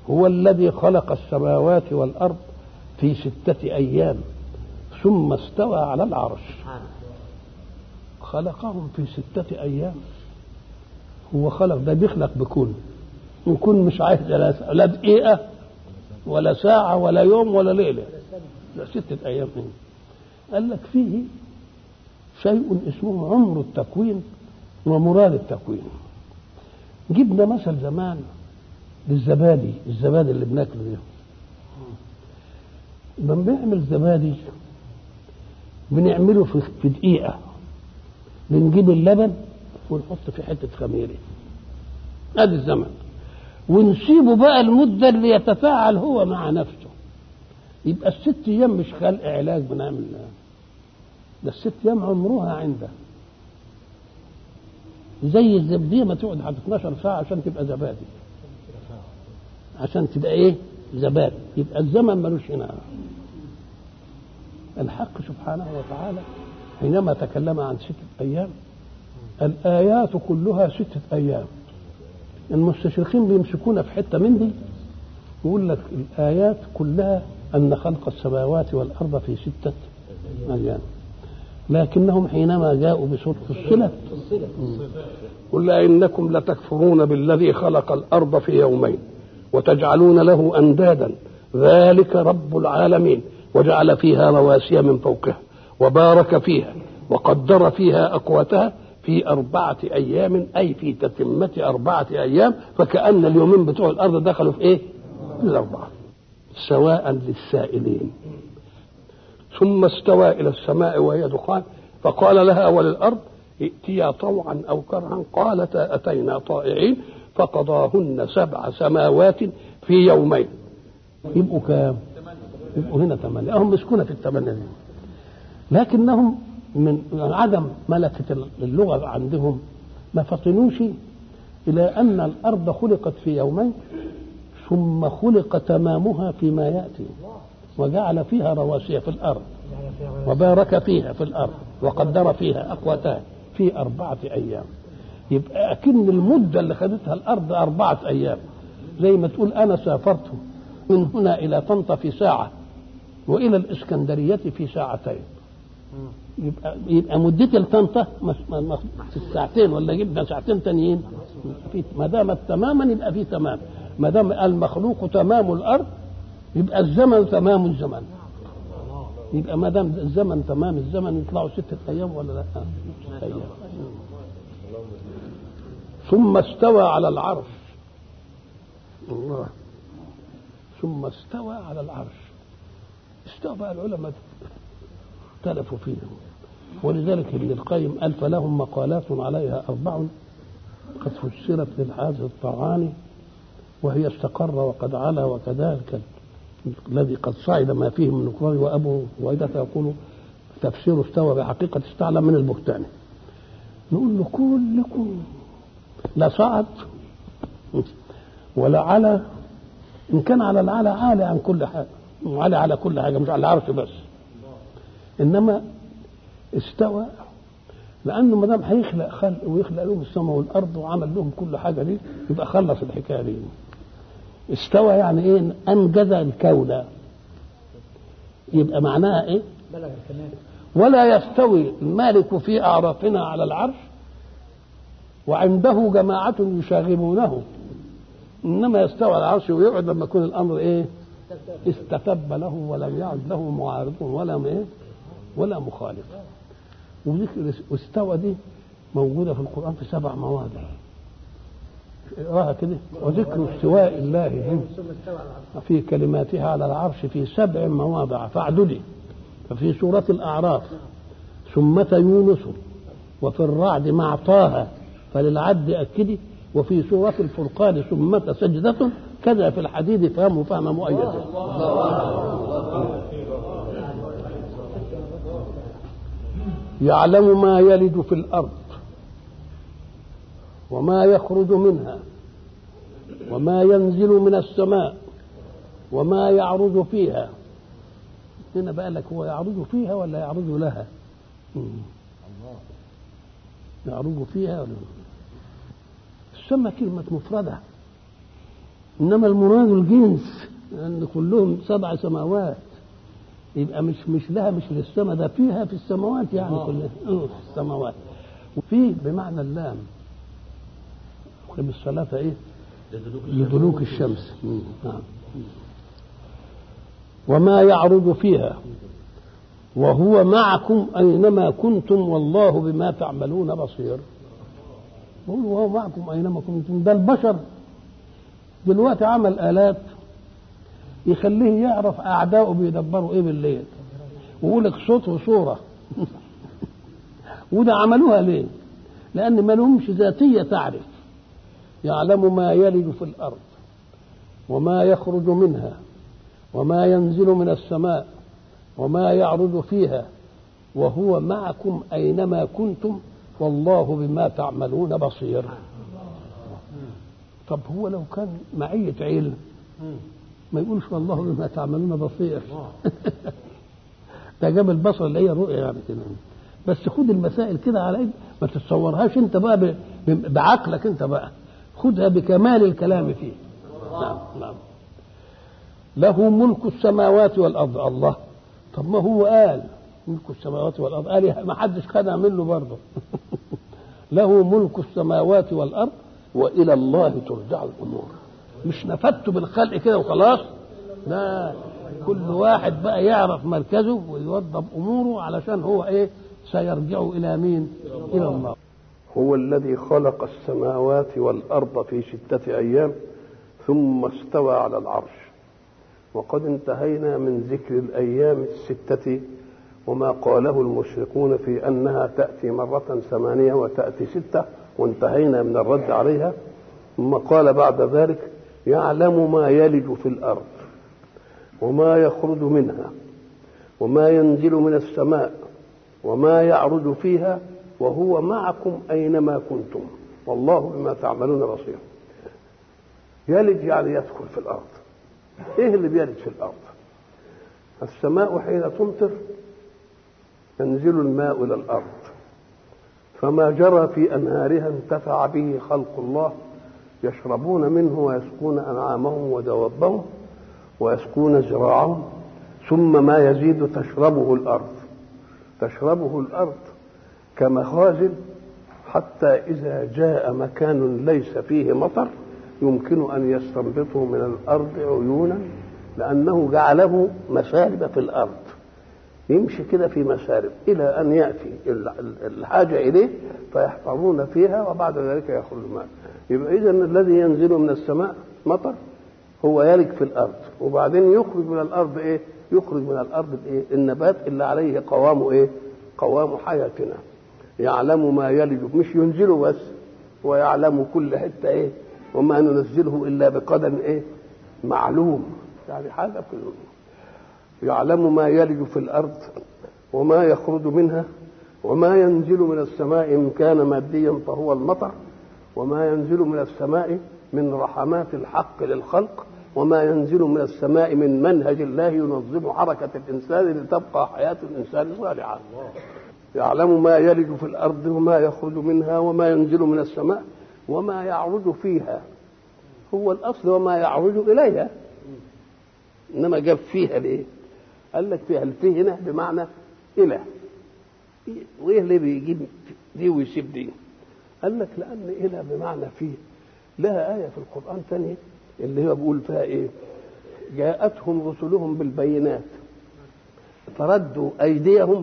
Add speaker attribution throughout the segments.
Speaker 1: هو الذي خلق السماوات والأرض في ستة أيام ثم استوى على العرش خلقهم في ستة أيام هو خلق ده بيخلق بكون يكون مش عايز لا دقيقة ولا ساعة ولا يوم ولا ليلة لا ستة أيام هنا قال لك فيه شيء اسمه عمر التكوين ومراد التكوين جبنا مثل زمان للزبادي الزبادي اللي بناكله ده لما بنعمل زبادي بنعمله في في دقيقة بنجيب اللبن ونحط في حتة خميرة ادي الزمن ونسيبه بقى المدة اللي يتفاعل هو مع نفسه يبقى الست ايام مش خلق علاج بنعمل ده الست ايام عمرها عنده زي الزبدية ما تقعد على 12 ساعة عشان تبقى زبادي عشان تبقى ايه زبادي يبقى الزمن ملوش هنا الحق سبحانه وتعالى حينما تكلم عن ستة أيام الآيات كلها ستة أيام المستشرقين بيمسكونا في حتة من دي يقول لك الآيات كلها أن خلق السماوات والأرض في ستة أيام لكنهم حينما جاءوا بسورة الصلة قل إنكم لتكفرون بالذي خلق الأرض في يومين وتجعلون له أندادا ذلك رب العالمين وجعل فيها رواسي من فوقها وبارك فيها وقدر فيها أقواتها في أربعة أيام أي في تتمة أربعة أيام فكأن اليومين بتوع الأرض دخلوا في إيه؟ في الأربعة سواء للسائلين ثم استوى إلى السماء وهي دخان فقال لها وللأرض ائتيا طوعا أو كرها قالتا أتينا طائعين فقضاهن سبع سماوات في يومين يبقوا كام؟ يبقوا هنا ثمانية هم مسكونة في الثمانية دي لكنهم من عدم ملكة اللغة عندهم ما فطنوش إلى أن الأرض خلقت في يومين ثم خلق تمامها فيما يأتي وجعل فيها رواسي في الأرض وبارك فيها في الأرض وقدر فيها أقواتها في أربعة أيام يبقى أكن المدة اللي خدتها الأرض أربعة أيام زي ما تقول أنا سافرت من هنا إلى طنطا في ساعة وإلى الإسكندرية في ساعتين يبقى يبقى مدتي لطنطا في الساعتين ولا جبنا ساعتين تانيين في ما دامت تماما يبقى في تمام ما دام المخلوق تمام الارض يبقى الزمن تمام الزمن يبقى ما دام الزمن تمام الزمن يطلعوا ستة أيام ولا لا؟ ستة أيام ثم استوى على العرش الله ثم استوى على العرش استوى بقى العلماء اختلفوا فيه ولذلك ابن القيم قال فلهم مقالات عليها أربع قد فسرت للحاج الطعاني وهي استقر وقد علا وكذلك الذي قد صعد ما فيه من نكران وأبو وإذا يقول تفسير استوى بحقيقة استعلى من البهتان نقول له كلكم لا صعد ولا على إن كان على العلى عالي عن كل حاجة عالي على كل حاجة مش على العرش بس انما استوى لانه ما دام هيخلق خلق ويخلق لهم السماء والارض وعمل لهم كل حاجه دي يبقى خلص الحكايه دي استوى يعني ايه انجز الكون يبقى معناها ايه
Speaker 2: بلغ الكمال
Speaker 1: ولا يستوي المالك في اعرافنا على العرش وعنده جماعة يشاغبونه انما يستوى على العرش ويقعد لما يكون الامر ايه استتب له ولم يعد له معارض ولا ايه ولا مخالف وذكر واستوى دي موجوده في القران في سبع مواضع اقراها كده وذكر استواء الله
Speaker 2: ثم استوى على العرش
Speaker 1: في كلماتها على العرش في سبع مواضع فاعددي ففي سورة الأعراف ثمة يونس وفي الرعد مع طه فللعد أكدي وفي سورة الفرقان ثمة سجدة كذا في الحديد فهمه فهم مؤيد يعلم ما يلد في الأرض وما يخرج منها وما ينزل من السماء وما يعرج فيها هنا بقى لك هو يعرج فيها ولا يعرج لها مم. يعرج فيها ولا السماء كلمة مفردة انما المراد الجنس لان كلهم سبع سماوات يبقى مش مش لها مش للسماء ده فيها في السماوات يعني
Speaker 2: آه.
Speaker 1: كلها آه، في السماوات وفي بمعنى اللام قم الصلاة ايه؟ لدلوك الشمس مم. نعم وما يعرض فيها وهو معكم أينما كنتم والله بما تعملون بصير بقول وهو معكم أينما كنتم ده البشر دلوقتي عمل آلات يخليه يعرف أعداؤه بيدبروا إيه بالليل ويقول لك صوت وصورة وده عملوها ليه؟ لأن ما لهمش ذاتية تعرف يعلم ما يلج في الأرض وما يخرج منها وما ينزل من السماء وما يعرض فيها وهو معكم أينما كنتم والله بما تعملون بصير طب هو لو كان معية علم ما يقولش والله بما تعملون بصير ده جاب البصر اللي هي الرؤية يعني كده بس خد المسائل كده على ايد ما تتصورهاش انت بقى ب- ب- بعقلك انت بقى خدها بكمال الكلام فيه نعم نعم له ملك السماوات والارض الله طب ما هو قال ملك السماوات والارض قال ما حدش خدها منه برضه له ملك السماوات والارض والى الله ترجع الامور مش نفدت بالخلق كده وخلاص لا كل واحد بقى يعرف مركزه ويوضب اموره علشان هو ايه سيرجع الى مين الى الله
Speaker 3: هو الذي خلق السماوات والارض في سته ايام ثم استوى على العرش وقد انتهينا من ذكر الايام السته وما قاله المشركون في انها تاتي مره ثمانيه وتاتي سته وانتهينا من الرد عليها ثم قال بعد ذلك يعلم ما يلج في الارض وما يخرج منها وما ينزل من السماء وما يعرج فيها وهو معكم اينما كنتم والله بما تعملون بصير يلج يعني يدخل في الارض ايه اللي بيلج في الارض السماء حين تمطر ينزل الماء الى الارض فما جرى في انهارها انتفع به خلق الله يشربون منه ويسقون انعامهم ودوابهم ويسقون زراعهم ثم ما يزيد تشربه الارض تشربه الارض كمخازن حتى اذا جاء مكان ليس فيه مطر يمكن ان يستنبطه من الارض عيونا لانه جعله مسارب في الارض يمشي كده في مسارب الى ان ياتي ال- ال- الحاجه اليه فيحفرون فيها وبعد ذلك يخرج الماء يبقى اذا الذي ينزل من السماء مطر هو يلج في الارض وبعدين يخرج من الارض ايه يخرج من الارض الايه النبات اللي عليه قوام ايه قوام حياتنا يعلم ما يلج مش ينزله بس ويعلم كل حته ايه وما ننزله الا بقدر ايه معلوم يعني حاجه في يعلم ما يلج في الارض وما يخرج منها وما ينزل من السماء ان كان ماديا فهو المطر وما ينزل من السماء من رحمات الحق للخلق وما ينزل من السماء من منهج الله ينظم حركة الإنسان لتبقى حياة الإنسان صالحة يعلم ما يلج في الأرض وما يخرج منها وما ينزل من السماء وما يعرج فيها هو الأصل وما يعرج إليها إنما جاب فيها ليه قال لك فيها الفيه هنا بمعنى إله وإيه اللي بيجيب دي ويسيب دي قال لك لأن إله بمعنى فيه لها آية في القرآن ثانية اللي هو بيقول فيها إيه جاءتهم رسلهم بالبينات فردوا أيديهم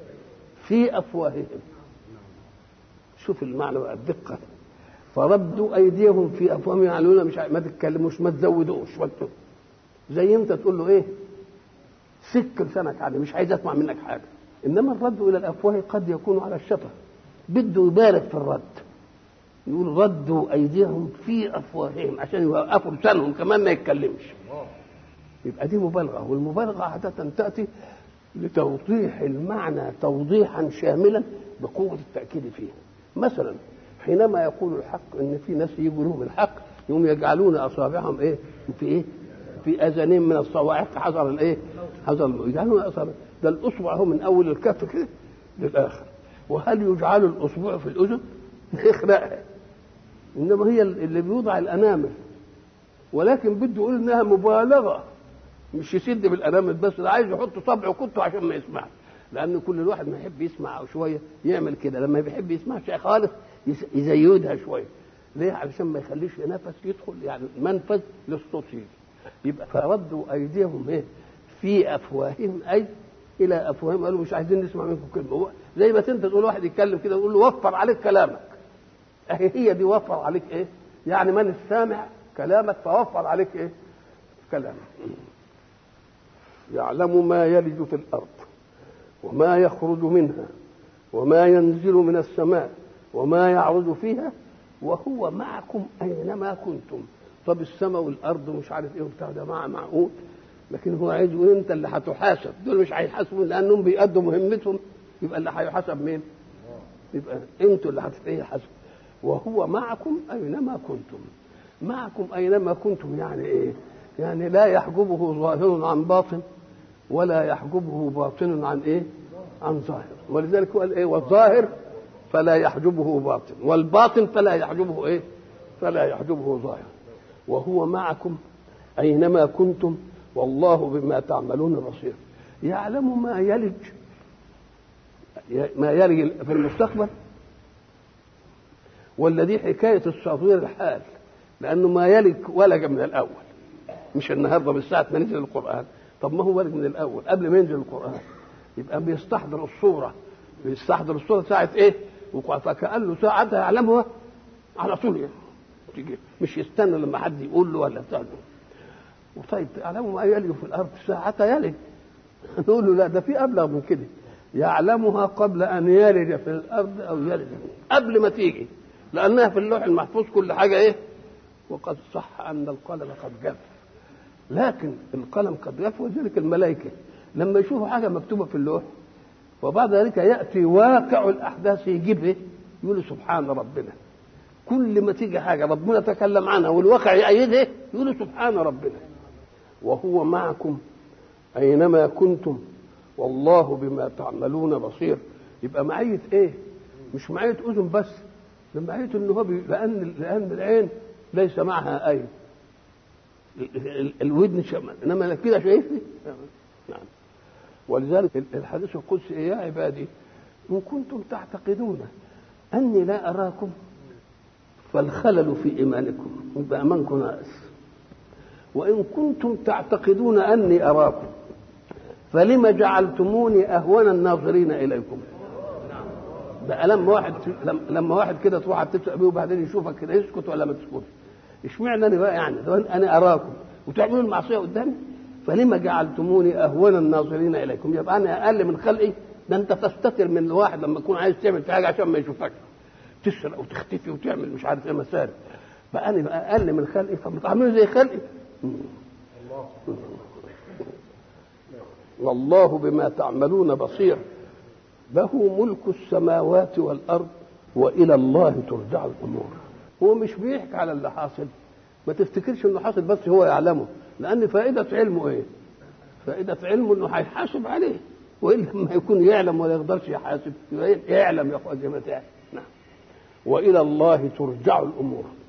Speaker 3: في أفواههم شوف المعنى بقى الدقة فردوا أيديهم في أفواههم يعلمون مش ع- ما تتكلموش ما تزودوش ما ت- زي أنت تقول له إيه سك لسانك عليه مش عايز أسمع منك حاجة إنما الرد إلى الأفواه قد يكون على الشفة بده يبالغ في الرد يقول ردوا ايديهم في افواههم عشان يوقفوا لسانهم كمان ما يتكلمش يبقى دي مبالغه والمبالغه عاده تاتي لتوضيح المعنى توضيحا شاملا بقوه التاكيد فيه مثلا حينما يقول الحق ان في ناس يجوا لهم الحق يوم يجعلون اصابعهم ايه في ايه في اذانهم من الصواعق حذر الايه حذر الم- يجعلون اصابع ده الاصبع هو من اول الكف كده للاخر وهل يجعل الاصبع في الاذن يخرقها انما هي اللي بيوضع الانامل ولكن بده يقول انها مبالغه مش يسد بالانامل بس ده عايز يحط صبعه كنته عشان ما يسمعش لان كل الواحد ما يحب يسمع شويه يعمل كده لما بيحب يسمع شيء خالص يس- يزيدها شويه ليه علشان ما يخليش نفس يدخل يعني منفذ للصوت يجي يبقى فردوا ايديهم ايه في افواههم اي الى افواههم قالوا مش عايزين نسمع منكم كلمه هو زي ما انت تقول واحد يتكلم كده تقول له وفر عليك كلامك اهي هي دي وفر عليك ايه يعني من السامع كلامك فوفر عليك ايه كلامك يعلم ما يلج في الارض وما يخرج منها وما ينزل من السماء وما يعرج فيها وهو معكم اينما كنتم طب السماء والارض ومش عارف ايه وبتاع ده مع معقول لكن هو عايز يقول انت اللي هتحاسب دول مش هيحاسبوا لانهم بيأدوا مهمتهم يبقى اللي هيحاسب مين؟ يبقى انتوا اللي هتحاسبوا وهو معكم اينما كنتم معكم اينما كنتم يعني ايه؟ يعني لا يحجبه ظاهر عن باطن ولا يحجبه باطن عن ايه؟ عن ظاهر ولذلك هو قال ايه؟ والظاهر فلا يحجبه باطن والباطن فلا يحجبه ايه؟ فلا يحجبه ظاهر وهو معكم اينما كنتم والله بما تعملون بصير يعلم ما يلج ما يلج في المستقبل ولا دي حكايه الصغير الحال لانه ما يلج ولج من الاول مش النهارده من ساعه ما نزل القران طب ما هو ولج من الاول قبل ما ينزل القران يبقى بيستحضر الصوره بيستحضر الصوره ساعه ايه فكانه ساعتها يعلمها على طول يعني. تيجي مش يستنى لما حد يقول له ولا بتاع وطيب يعلم ما يلج في الارض ساعة يلج نقول له لا ده في ابلغ من كده يعلمها قبل ان يلج في الارض او يلج قبل ما تيجي لانها في اللوح المحفوظ كل حاجه ايه وقد صح ان القلم قد جف لكن القلم قد جف وذلك الملائكه لما يشوفوا حاجه مكتوبه في اللوح وبعد ذلك ياتي واقع الاحداث يجيب ايه يقول سبحان ربنا كل ما تيجي حاجه ربنا تكلم عنها والواقع يأيدها يقول سبحان ربنا وهو معكم اينما كنتم والله بما تعملون بصير يبقى معيه ايه مش معيه اذن بس ده معيه ان هو بي... لان لان العين ليس معها اي الودن شمال انما كده شايفني نعم ولذلك الحديث القدسي يا عبادي ان كنتم تعتقدون اني لا اراكم فالخلل في ايمانكم يبقى ايمانكم ناقص وان كنتم تعتقدون اني اراكم فلما جعلتموني اهون الناظرين اليكم بقى لما واحد لما واحد كده تروح تسأل بيه وبعدين يشوفك كده يسكت ولا ما تسكتش اشمعنى انا بقى يعني انا اراكم وتعملوا المعصيه قدامي فلما جعلتموني اهون الناظرين اليكم يبقى انا اقل من خلقي ده انت تستتر من الواحد لما تكون عايز تعمل في حاجه عشان ما يشوفكش تسرق وتختفي وتعمل مش عارف ايه مسارب بقى انا بقى اقل من خلقي فبتعملوا زي خلقي والله بما تعملون بصير له ملك السماوات والارض والى الله ترجع الامور هو مش بيحكي على اللي حاصل ما تفتكرش انه حاصل بس هو يعلمه لان فائده علمه ايه فائده علمه انه هيحاسب عليه والا لما يكون يعلم ولا يقدرش يحاسب يعلم يا اخوان زي ما تعلم نعم والى الله ترجع الامور